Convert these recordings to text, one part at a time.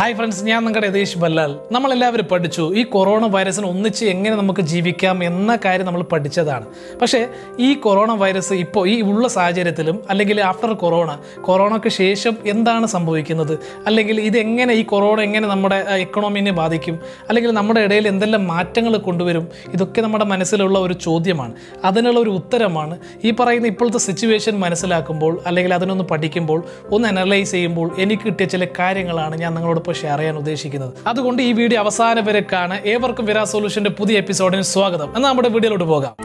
hi friends ഞാൻ നിങ്ങളുടെ യതീഷ് ബല്ലാൽ നമ്മളെല്ലാവരും പഠിച്ചു ഈ കൊറോണ വൈറസിന് ഒന്നിച്ച് എങ്ങനെ നമുക്ക് ജീവിക്കാം എന്ന കാര്യം നമ്മൾ പഠിച്ചതാണ് പക്ഷേ ഈ കൊറോണ വൈറസ് ഇപ്പോൾ ഈ ഉള്ള സാഹചര്യത്തിലും അല്ലെങ്കിൽ ആഫ്റ്റർ കൊറോണ കൊറോണയ്ക്ക് ശേഷം എന്താണ് സംഭവിക്കുന്നത് അല്ലെങ്കിൽ ഇത് എങ്ങനെ ഈ കൊറോണ എങ്ങനെ നമ്മുടെ എക്കണോമിനെ ബാധിക്കും അല്ലെങ്കിൽ നമ്മുടെ ഇടയിൽ എന്തെല്ലാം മാറ്റങ്ങൾ കൊണ്ടുവരും ഇതൊക്കെ നമ്മുടെ മനസ്സിലുള്ള ഒരു ചോദ്യമാണ് അതിനുള്ള ഒരു ഉത്തരമാണ് ഈ പറയുന്ന ഇപ്പോഴത്തെ സിറ്റുവേഷൻ മനസ്സിലാക്കുമ്പോൾ അല്ലെങ്കിൽ അതിനൊന്ന് പഠിക്കുമ്പോൾ ഒന്ന് അനലൈസ് ചെയ്യുമ്പോൾ എനിക്ക് കിട്ടിയ ചില കാര്യങ്ങളാണ് ഞാൻ നിങ്ങളോടൊപ്പം ഷെയർ ചെയ്യാൻ ഉദ്ദേശിക്കുന്നത് അതുകൊണ്ട് ഈ വീഡിയോ അവസാനം വരെ കാണാൻ ഏവർക്കും വിരാ സൊല്യൂഷന്റെ പുതിയ എപ്പിസോഡിന് സ്വാഗതം എന്നാൽ നമ്മുടെ വീഡിയോയിലോട്ട് പോകാം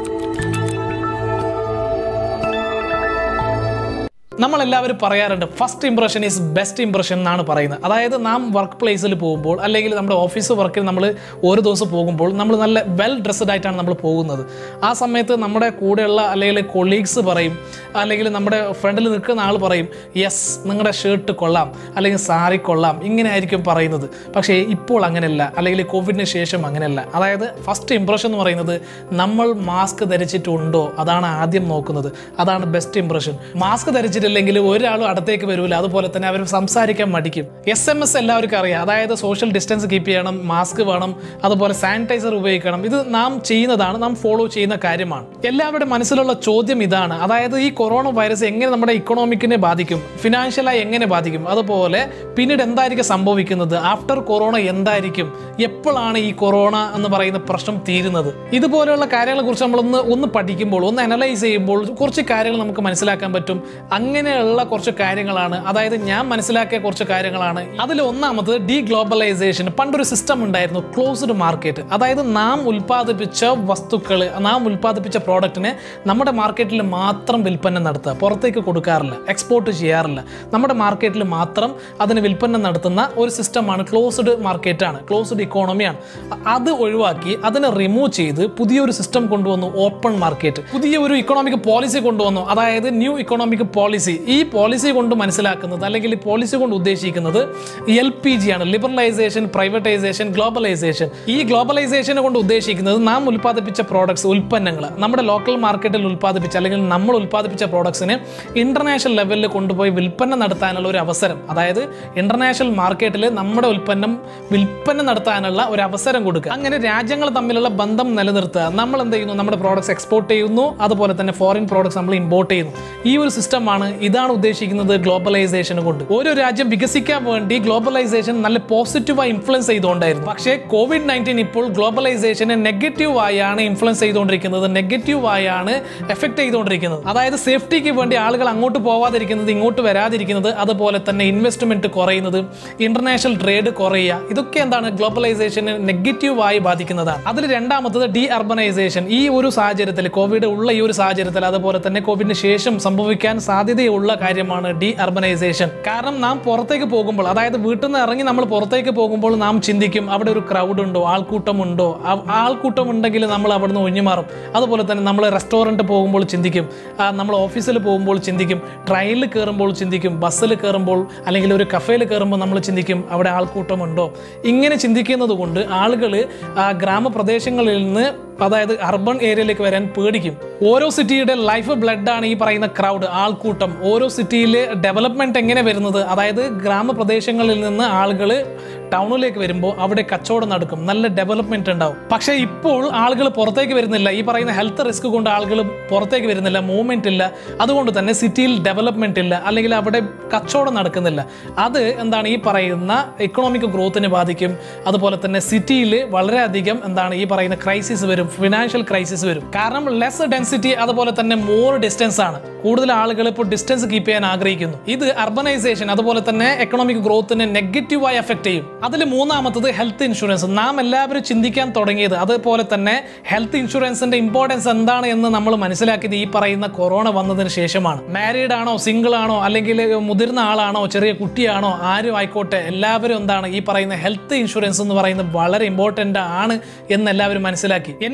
നമ്മളെല്ലാവരും പറയാറുണ്ട് first impression is best impression എന്നാണ് പറയുന്നത് അതായത് നാം വർക്ക് പ്ലേസിൽ പോകുമ്പോൾ അല്ലെങ്കിൽ നമ്മുടെ ഓഫീസ് വർക്കിൽ നമ്മൾ ഓരോ ദിവസം പോകുമ്പോൾ നമ്മൾ നല്ല വെൽ ഡ്രസ്ഡ് ആയിട്ടാണ് നമ്മൾ പോകുന്നത് ആ സമയത്ത് നമ്മുടെ കൂടെയുള്ള അല്ലെങ്കിൽ കൊളീഗ്സ് പറയും അല്ലെങ്കിൽ നമ്മുടെ ഫ്രണ്ടിൽ നിൽക്കുന്ന ആൾ പറയും യെസ് നിങ്ങളുടെ ഷർട്ട് കൊള്ളാം അല്ലെങ്കിൽ സാരി കൊള്ളാം ഇങ്ങനെ ആയിരിക്കും പറയുന്നത് പക്ഷേ ഇപ്പോൾ അങ്ങനെയല്ല അല്ലെങ്കിൽ കോവിഡിന് ശേഷം അങ്ങനെയല്ല അതായത് ഫസ്റ്റ് ഇംപ്രഷൻ എന്ന് പറയുന്നത് നമ്മൾ മാസ്ക് ധരിച്ചിട്ടുണ്ടോ അതാണ് ആദ്യം നോക്കുന്നത് അതാണ് ബെസ്റ്റ് ഇംപ്രഷൻ മാസ്ക് ധരിച്ചിട്ടില്ലെങ്കിൽ ഒരാളും അടുത്തേക്ക് വരില്ല അതുപോലെ തന്നെ അവർ സംസാരിക്കാൻ മടിക്കും എസ് എം എസ് എല്ലാവർക്കും അറിയാം അതായത് സോഷ്യൽ ഡിസ്റ്റൻസ് കീപ്പ് ചെയ്യണം മാസ്ക് വേണം അതുപോലെ സാനിറ്റൈസർ ഉപയോഗിക്കണം ഇത് നാം ചെയ്യുന്നതാണ് നാം ഫോളോ ചെയ്യുന്ന കാര്യമാണ് എല്ലാവരുടെ മനസ്സിലുള്ള ചോദ്യം ഇതാണ് അതായത് ഈ കൊറോണ വൈറസ് എങ്ങനെ നമ്മുടെ ഇക്കണോമിക്കിനെ ബാധിക്കും ഫിനാൻഷ്യലായി എങ്ങനെ ബാധിക്കും അതുപോലെ പിന്നീട് എന്തായിരിക്കും സംഭവിക്കുന്നത് ആഫ്റ്റർ കൊറോണ എന്തായിരിക്കും എപ്പോഴാണ് ഈ കൊറോണ എന്ന് പറയുന്ന പ്രശ്നം തീരുന്നത് ഇതുപോലെയുള്ള കാര്യങ്ങളെ കുറിച്ച് നമ്മളൊന്ന് ഒന്ന് പഠിക്കുമ്പോൾ ഒന്ന് അനലൈസ് ചെയ്യുമ്പോൾ കുറച്ച് കാര്യങ്ങൾ നമുക്ക് മനസ്സിലാക്കാൻ പറ്റും അങ്ങനെയുള്ള കുറച്ച് കാര്യങ്ങളാണ് അതായത് ഞാൻ മനസ്സിലാക്കിയ കുറച്ച് കാര്യങ്ങളാണ് അതിൽ ഒന്നാമത് ഡീ ഗ്ലോബലൈസേഷൻ പണ്ടൊരു സിസ്റ്റം ഉണ്ടായിരുന്നു ക്ലോസ്ഡ് മാർക്കറ്റ് അതായത് നാം ഉൽപ്പാദിപ്പിച്ച വസ്തുക്കൾ നാം ഉൽപ്പാദിപ്പിച്ച പ്രോഡക്റ്റിനെ നമ്മുടെ മാർക്കറ്റിൽ മാത്രം വിൽപ്പന നടത്തുക പുറത്തേക്ക് കൊടുക്കാറില്ല എക്സ്പോർട്ട് ചെയ്യാറില്ല നമ്മുടെ മാർക്കറ്റിൽ മാത്രം അതിന് വിൽപ്പന നടത്തുന്ന ഒരു സിസ്റ്റമാണ് ക്ലോസ്ഡ് മാർക്കറ്റാണ് ക്ലോസ്ഡ് ഇക്കോണമിയാണ് അത് ഒഴിവാക്കി അതിനെ റിമൂവ് ചെയ്ത് പുതിയൊരു സിസ്റ്റം കൊണ്ടുവന്നു ഓപ്പൺ മാർക്കറ്റ് പുതിയ ഒരു ഇക്കണോമിക് പോളിസി കൊണ്ടുവന്നു അതായത് ന്യൂ ഇക്കണോമിക് പോളിസി ഈ പോളിസി കൊണ്ട് മനസ്സിലാക്കുന്നത് അല്ലെങ്കിൽ ഈ പോളിസി കൊണ്ട് ഉദ്ദേശിക്കുന്നത് എൽ പി ജി ആണ് ലിബറലൈസേഷൻ പ്രൈവറ്റൈസേഷൻ ഗ്ലോബലൈസേഷൻ ഈ ഗ്ലോബലൈസേഷനെ കൊണ്ട് ഉദ്ദേശിക്കുന്നത് നാം ഉൽപ്പാദിപ്പിച്ച പ്രോഡക്ട്സ് ഉൽപ്പന്നങ്ങൾ നമ്മുടെ ലോക്കൽ മാർക്കറ്റിൽ ഉൽപ്പാദിപ്പിച്ച അല്ലെങ്കിൽ നമ്മൾ ഉൽപ്പാദിപ്പിച്ച പ്രോഡക്ട്സിനെ ഇന്റർനാഷണൽ ലെവലിൽ കൊണ്ടുപോയി വിൽപ്പന നടത്താനുള്ള ഒരു അവസരം അതായത് ഇന്റർനാഷണൽ മാർക്കറ്റിൽ നമ്മുടെ ഉൽപ്പന്നം വിൽപ്പന നടത്താനുള്ള ഒരു അവസരം കൊടുക്കുക അങ്ങനെ രാജ്യങ്ങൾ തമ്മിലുള്ള ബന്ധം നിലനിർത്തുക നമ്മൾ എന്ത് ചെയ്യുന്നു നമ്മുടെ പ്രോഡക്ട്സ് എക്സ്പോർട്ട് ചെയ്യുന്നു അതുപോലെ തന്നെ ഫോറിൻ പ്രോഡക്ട്സ് നമ്മൾ ഇമ്പോർട്ട് ചെയ്യുന്നു ഈ ഒരു സിസ്റ്റമാണ് ഇതാണ് ഉദ്ദേശിക്കുന്നത് ഗ്ലോബലൈസേഷൻ കൊണ്ട് ഓരോ രാജ്യം വികസിക്കാൻ വേണ്ടി ഗ്ലോബലൈസേഷൻ നല്ല പോസിറ്റീവായി ഇൻഫ്ലുവൻസ് ചെയ്തുകൊണ്ടായിരുന്നു പക്ഷേ കോവിഡ് നയൻറ്റീൻ ഇപ്പോൾ ഗ്ലോബലൈസേഷനെ നെഗറ്റീവ് ആയാണ് ഇൻഫ്ലുവൻസ് ചെയ്തുകൊണ്ടിരിക്കുന്നത് നെഗറ്റീവ് ആയാണ് എഫക്ട് ചെയ്തുകൊണ്ടിരിക്കുന്നത് അതായത് സേഫ്റ്റിക്ക് വേണ്ടി ആളുകൾ അങ്ങോട്ട് പോവാതിരിക്കുന്നത് ഇങ്ങോട്ട് വരാതിരിക്കുന്നത് അതുപോലെ തന്നെ ഇൻവെസ്റ്റ്മെന്റ് കുറയുന്നത് ഇന്റർനാഷണൽ ട്രേഡ് കുറയുക ഇതൊക്കെ എന്താണ് ഗ്ലോബലൈസേഷനെ നെഗറ്റീവായി ബാധിക്കുന്നതാണ് അതിൽ രണ്ടാമത്തത് ഡി അർബനൈസേഷൻ ഈ ഒരു സാഹചര്യത്തിൽ കോവിഡ് ഉള്ള ഈ ഒരു സാഹചര്യത്തിൽ അതുപോലെ തന്നെ കോവിഡിന് ശേഷം സംഭവിക്കാൻ സാധ്യതയുള്ള കാര്യമാണ് ഡി അർബനൈസേഷൻ കാരണം നാം പുറത്തേക്ക് പോകുമ്പോൾ അതായത് വീട്ടിൽ നിന്ന് ഇറങ്ങി നമ്മൾ പുറത്തേക്ക് പോകുമ്പോൾ നാം ചിന്തിക്കും അവിടെ ഒരു ക്രൗഡ് ഉണ്ടോ ആൾക്കൂട്ടമുണ്ടോ ആ- ആൾക്കൂട്ടം ഉണ്ടെങ്കിൽ നമ്മൾ അവിടുന്ന് ഒഴിഞ്ഞു മാറും അതുപോലെ തന്നെ നമ്മൾ റെസ്റ്റോറൻറ്റ് പോകുമ്പോൾ ചിന്തിക്കും ആ, നമ്മൾ ഓഫീസിൽ പോകുമ്പോൾ ചിന്തിക്കും ട്രെയിനിൽ കയറുമ്പോൾ ചിന്തിക്കും ബസ്സിൽ കയറുമ്പോൾ അല്ലെങ്കിൽ ഒരു കഫേയിൽ കയറുമ്പോൾ നമ്മൾ ചിന്തിക്കും അവിടെ ആൾക്കൂട്ടമുണ്ടോ ഇങ്ങനെ ചിന്തിക്കുന്നത് കൊണ്ട് ആളുകൾ ഗ്രാമപ്രദേശങ്ങളിൽ നിന്ന് അതായത് അർബൻ ഏരിയയിലേക്ക് വരാൻ പേടിക്കും ഓരോ സിറ്റിയുടെ ലൈഫ് ബ്ലഡാണ് ഈ പറയുന്ന ക്രൗഡ് ആൾക്കൂട്ടം ഓരോ സിറ്റിയിലെ ഡെവലപ്മെന്റ് എങ്ങനെ വരുന്നത് അതായത് ഗ്രാമപ്രദേശങ്ങളിൽ നിന്ന് ആളുകൾ ടൗണിലേക്ക് വരുമ്പോൾ അവിടെ കച്ചവടം നടക്കും നല്ല ഡെവലപ്മെന്റ് ഉണ്ടാവും പക്ഷേ ഇപ്പോൾ ആളുകൾ പുറത്തേക്ക് വരുന്നില്ല ഈ പറയുന്ന ഹെൽത്ത് റിസ്ക് കൊണ്ട് ആളുകൾ പുറത്തേക്ക് വരുന്നില്ല മൂവ്മെന്റ് ഇല്ല അതുകൊണ്ട് തന്നെ സിറ്റിയിൽ ഡെവലപ്മെന്റ് ഇല്ല അല്ലെങ്കിൽ അവിടെ കച്ചവടം നടക്കുന്നില്ല അത് എന്താണ് ഈ പറയുന്ന ഇക്കണോമിക് ഗ്രോത്തിനെ ബാധിക്കും അതുപോലെ തന്നെ സിറ്റിയിൽ വളരെയധികം എന്താണ് ഈ പറയുന്ന ക്രൈസിസ് വരും ഫിനാൻഷ്യൽ ക്രൈസിസ് വരും കാരണം ലെസ് ഡെൻസിറ്റി അതുപോലെ തന്നെ മോർ ഡിസ്റ്റൻസ് ആണ് കൂടുതൽ ആളുകൾ ഇപ്പോൾ ഡിസ്റ്റൻസ് കീപ്പ് ചെയ്യാൻ ആഗ്രഹിക്കുന്നു ഇത് അർബനൈസേഷൻ അതുപോലെ തന്നെ എക്കണോമിക് ഗ്രോത്തിനെ നെഗറ്റീവായി എഫക്ട് ചെയ്യും അതിൽ മൂന്നാമത്തത് ഹെൽത്ത് ഇൻഷുറൻസ് നാം എല്ലാവരും ചിന്തിക്കാൻ തുടങ്ങിയത് അതുപോലെ തന്നെ ഹെൽത്ത് ഇൻഷുറൻസിന്റെ ഇമ്പോർട്ടൻസ് എന്താണ് എന്ന് നമ്മൾ മനസ്സിലാക്കിയത് ഈ പറയുന്ന കൊറോണ വന്നതിന് ശേഷമാണ് മാരീഡ് ആണോ സിംഗിൾ ആണോ അല്ലെങ്കിൽ മുതിർന്ന ആളാണോ ചെറിയ കുട്ടിയാണോ ആരും ആയിക്കോട്ടെ എല്ലാവരും എന്താണ് ഈ പറയുന്ന ഹെൽത്ത് ഇൻഷുറൻസ് എന്ന് പറയുന്നത് വളരെ ഇമ്പോർട്ടൻ്റ് ആണ് എന്ന് എല്ലാവരും മനസ്സിലാക്കി എൻ്റെ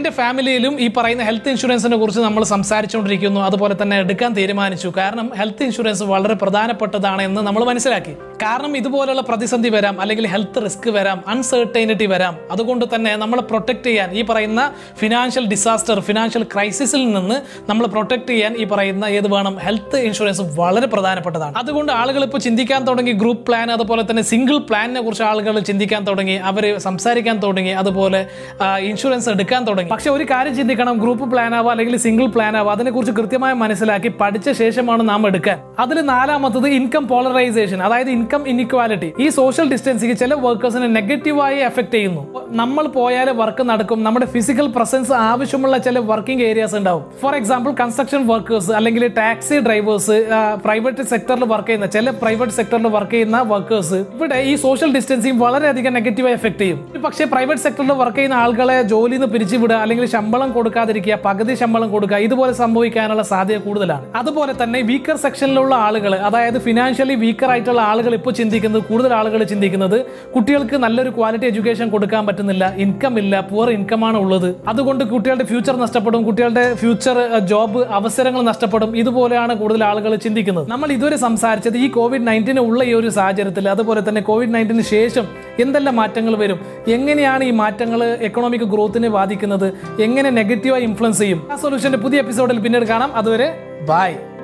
എൻ്റെ ഫാമിലിയിലും ഈ പറയുന്ന ഹെൽത്ത് ഇൻഷുറൻസിനെ കുറിച്ച് നമ്മൾ സംസാരിച്ചുകൊണ്ടിരിക്കുന്നു അതുപോലെ തന്നെ എടുക്കാൻ തീരുമാനിച്ചു കാരണം ഹെൽത്ത് ഇൻഷുറൻസ് വളരെ പ്രധാനപ്പെട്ടതാണ് എന്ന് നമ്മൾ മനസ്സിലാക്കി കാരണം ഇതുപോലുള്ള പ്രതിസന്ധി വരാം അല്ലെങ്കിൽ ഹെൽത്ത് റിസ്ക് വരാം അൺസർട്ടൈനിറ്റി വരാം അതുകൊണ്ട് തന്നെ നമ്മളെ പ്രൊട്ടക്ട് ചെയ്യാൻ ഈ പറയുന്ന ഫിനാൻഷ്യൽ ഡിസാസ്റ്റർ ഫിനാൻഷ്യൽ ക്രൈസിസിൽ നിന്ന് നമ്മൾ പ്രൊട്ടക്ട് ചെയ്യാൻ ഈ പറയുന്ന ഏത് വേണം ഹെൽത്ത് ഇൻഷുറൻസ് വളരെ പ്രധാനപ്പെട്ടതാണ് അതുകൊണ്ട് ആളുകൾ ഇപ്പോൾ ചിന്തിക്കാൻ തുടങ്ങി ഗ്രൂപ്പ് പ്ലാൻ അതുപോലെ തന്നെ സിംഗിൾ പ്ലാനിനെ കുറിച്ച് ആളുകൾ ചിന്തിക്കാൻ തുടങ്ങി അവർ സംസാരിക്കാൻ തുടങ്ങി അതുപോലെ ഇൻഷുറൻസ് എടുക്കാൻ തുടങ്ങി പക്ഷെ ഒരു കാര്യം ചിന്തിക്കണം ഗ്രൂപ്പ് പ്ലാൻ ആവുക അല്ലെങ്കിൽ സിംഗിൾ പ്ലാൻ ആവുക അതിനെക്കുറിച്ച് കൃത്യമായി മനസ്സിലാക്കി പഠിച്ച ശേഷമാണ് നാം എടുക്കാൻ അതിൽ നാലാമത്തത് ഇൻകം പോളറൈസേഷൻ അതായത് ഇൻകം ഇൻഇക്വാലിറ്റി ഈ സോഷ്യൽ ഡിസ്റ്റൻസിങ് ചില വർക്കേഴ്സിനെ നെഗറ്റീവായി എഫക്ട് ചെയ്യുന്നു നമ്മൾ പോയാൽ വർക്ക് നടക്കും നമ്മുടെ ഫിസിക്കൽ പ്രസൻസ് ആവശ്യമുള്ള ചില വർക്കിംഗ് ഏരിയാസ് ഉണ്ടാവും ഫോർ എക്സാമ്പിൾ കൺസ്ട്രക്ഷൻ വർക്കേഴ്സ് അല്ലെങ്കിൽ ടാക്സി ഡ്രൈവേഴ്സ് പ്രൈവറ്റ് സെക്ടറിൽ വർക്ക് ചെയ്യുന്ന ചില പ്രൈവറ്റ് സെക്ടറിൽ വർക്ക് ചെയ്യുന്ന വർക്കേഴ്സ് ഇവിടെ ഈ സോഷ്യൽ ഡിസ്റ്റൻസിങ് വളരെയധികം നെഗറ്റീവായി എഫക്ട് ചെയ്യും പക്ഷേ പ്രൈവറ്റ് സെക്ടറിൽ വർക്ക് ചെയ്യുന്ന ആളുകളെ ജോലിയിൽ നിന്ന് പിരിച്ചുവിടുക അല്ലെങ്കിൽ ശമ്പളം കൊടുക്കാതിരിക്കുക പകുതി ശമ്പളം കൊടുക്കുക ഇതുപോലെ സംഭവിക്കാനുള്ള സാധ്യത കൂടുതലാണ് അതുപോലെ തന്നെ വീക്കർ സെക്ഷനിലുള്ള ആളുകൾ അതായത് ഫിനാൻഷ്യലി വീക്കർ ആയിട്ടുള്ള ആളുകൾ ഇപ്പോൾ ചിന്തിക്കുന്നത് കൂടുതൽ ആളുകൾ ചിന്തിക്കുന്നത് കുട്ടികൾക്ക് നല്ലൊരു ക്വാളിറ്റി എഡ്യൂക്കേഷൻ കൊടുക്കാൻ പറ്റുന്നില്ല ഇൻകം ഇല്ല പുവർ ഇൻകം ആണ് ഉള്ളത് അതുകൊണ്ട് കുട്ടികളുടെ ഫ്യൂച്ചർ നഷ്ടപ്പെടും കുട്ടികളുടെ ഫ്യൂച്ചർ ജോബ് അവസരങ്ങൾ നഷ്ടപ്പെടും ഇതുപോലെയാണ് കൂടുതൽ ആളുകൾ ചിന്തിക്കുന്നത് നമ്മൾ ഇതുവരെ സംസാരിച്ചത് ഈ കോവിഡ് നയൻറ്റീൻ ഉള്ള ഈ ഒരു സാഹചര്യത്തിൽ അതുപോലെ തന്നെ കോവിഡ് നയൻറ്റീന് ശേഷം എന്തെല്ലാം മാറ്റങ്ങൾ വരും എങ്ങനെയാണ് ഈ മാറ്റങ്ങൾ എക്കണോമിക് ഗ്രോത്തിനെ ബാധിക്കുന്നത് എങ്ങനെ നെഗറ്റീവായി ഇൻഫ്ലുവൻസ് ചെയ്യും ആ സൊല്യൂഷന്റെ പുതിയ എപ്പിസോഡിൽ പിന്നീട് കാണാം അതുവരെ ബൈ